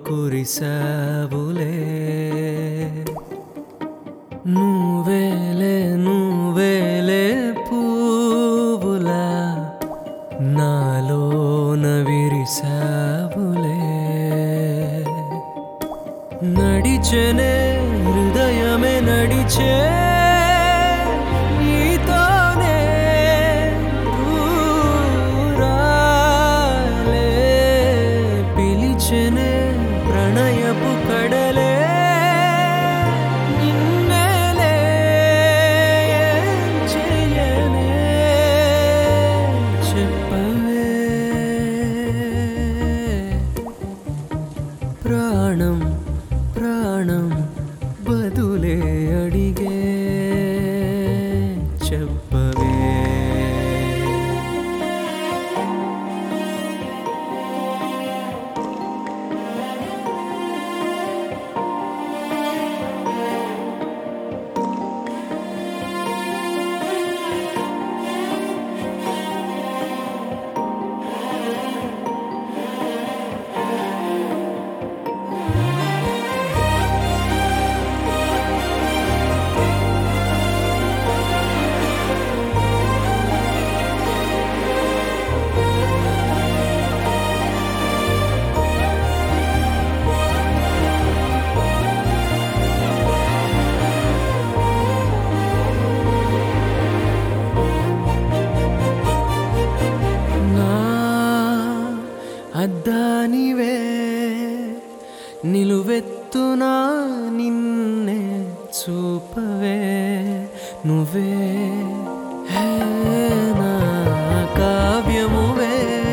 కురిసావులే నువ్వేలే నువ్వేలే పువ్వులా నాలోన విరిసావులే నడిచెనే హృదయమే నడిచే నీతోనే దూరాలే పిలిచెనే ప్రణయపు కడలే నిన్నేలే ఏం చెయ్యనే చెప్పవే ప్రాణం ప్రాణం బదులే అడిగే చెప్పవే నా అద్దానివే నిలువెత్తునా నిన్నే చూపవే నువ్వే హే నా కావ్యమువే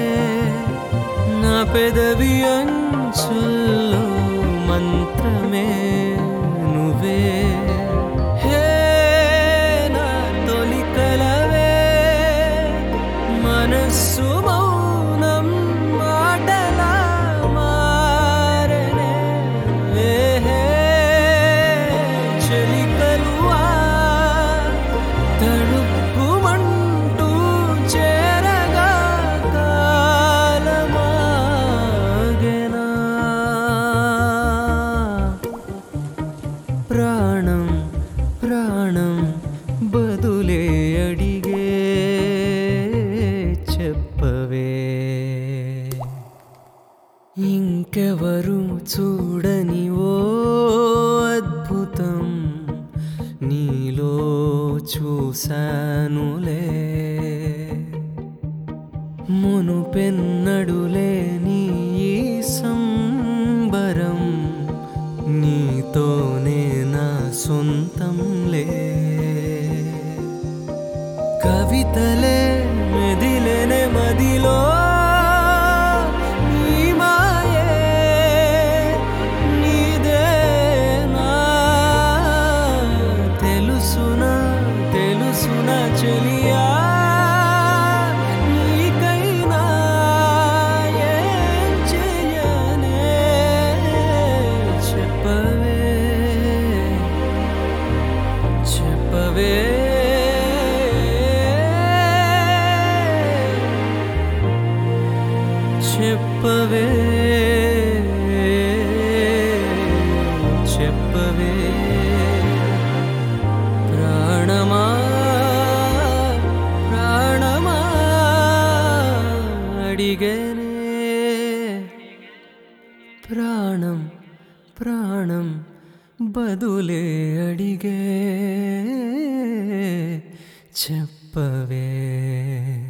నా పెదవి అంచుల్లో మంత్రమే నువ్వే హే నా తొలి కలవే మనస్సు మౌనం మాటలా మారనే హే చెలికలువా తడుక్కుమంటూ చేరగా కాలమాగెనా ప్రాణం ప్రాణం బదులే అడిగే చెప్పవే ఇంకెవరు చూడని ఓ అద్భుతం నీలో చూశానులే మునుపెన్నడులే నీ ఈ సంబరం నీతోనే నా సొంతంలే కవితలే మెదిలెనే మదిలో నీ మాయే నీదేనా తెలుసునా తెలుసునా చెలియా నీకైనా ఏం చెయ్యనే చెప్పవే చెప్పవే చెప్పవే చెప్పవే ప్రాణమా ప్రాణమా అడిగనే ప్రాణం ప్రాణం బదులే అడిగే చెప్పవే